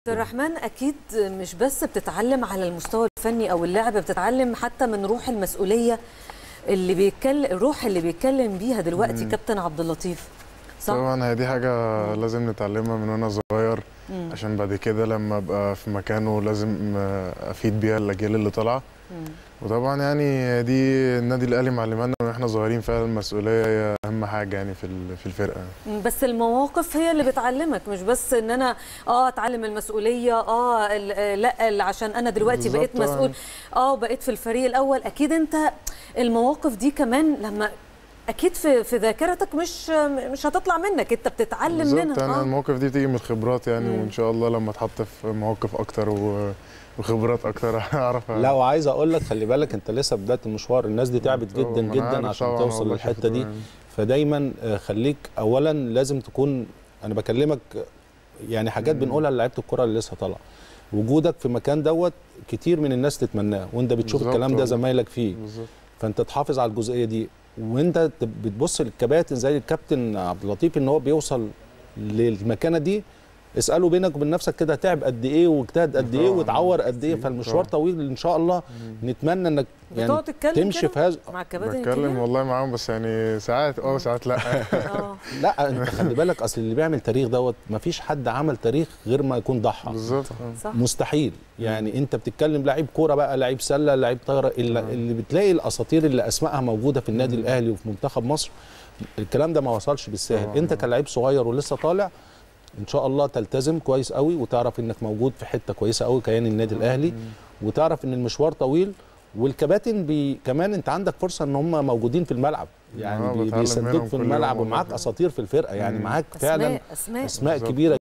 عبد الرحمن اكيد مش بس بتتعلم على المستوى الفني او اللعب بتتعلم حتى من روح المسؤوليه اللي بيتكلم الروح اللي بيتكلم بيها دلوقتي كابتن عبد اللطيف صح طبعا هي دي حاجة لازم نتعلمها من وانا صغير مم. عشان بعد كده لما ابقى في مكانه لازم آه، افيد بيها الاجيال اللي طالعه مم. وطبعا يعني دي النادي الاهلي معلمنا من احنا صغيرين فعلا المسؤوليه هي اهم حاجه يعني في ال- في الفرقه بس المواقف هي اللي بتعلمك مش بس ان انا اه اتعلم المسؤوليه اه ال- آه، لا ال- عشان انا دلوقتي بالظبط بقيت مسؤول اه بقيت في الفريق الاول اكيد انت المواقف دي كمان لما اكيد في في ذاكرتك مش مش هتطلع منك انت بتتعلم بالظبط منها انا آه. المواقف دي بتيجي من الخبرات يعني مم. وان شاء الله لما اتحط في مواقف اكتر و- وخبرات اكتر هعرف لا وعايز اقول لك خلي بالك انت لسه بدايه المشوار الناس دي تعبت طبعاً، جدا ما أنا جدا عارف عشان طبعاً توصل والله للحته شفت دي يعني. فدايما آه، خليك اولا لازم تكون انا بكلمك آه، يعني حاجات مم. بنقولها لعيبه الكره اللي لسه طالعه وجودك في مكان دوت كتير من الناس تتمناه وانت بتشوف بالظبط الكلام ده والله. زمايلك فيه بالظبط فانت تحافظ على الجزئيه دي وانت ت- بتبص للكباتن زي الكابتن عبد اللطيف ان هو بيوصل للمكانه دي اساله بينك وبين نفسك كده تعب قد ايه واجتهد قد ايه طبعاً. واتعور قد ايه أكيد فالمشوار طبعاً. طويل ان شاء الله نتمنى انك يعني بتقعد تتكلم تمشي كده في هذا مع الكباتن بتكلم كتير؟ والله معاهم بس يعني ساعات اه ساعات لا اه لا انت خلي بالك اصل اللي بيعمل تاريخ دوت مفيش حد عمل تاريخ غير ما يكون ضحى بالظبط صح مستحيل يعني انت بتتكلم لعيب كوره بقى لعيب سله لعيب طايره اللي, اللي بتلاقي الاساطير اللي اسمائها موجوده في النادي الاهلي وفي منتخب مصر الكلام ده ما وصلش بالسهل طبعاً. انت كلاعب صغير ولسه طالع ان شاء الله تلتزم كويس قوي وتعرف انك موجود في حته كويسه قوي كيان النادي الاهلي وتعرف ان المشوار طويل والكباتن بي كمان انت عندك فرصه ان هم موجودين في الملعب يعني آه، بي- بتعلم بيسدوك منهم في كل الملعب يوم ومعاك والله. اساطير في الفرقه يعني مم. معاك فعلا اسماء اسماء اسماء بالظبط. كبيره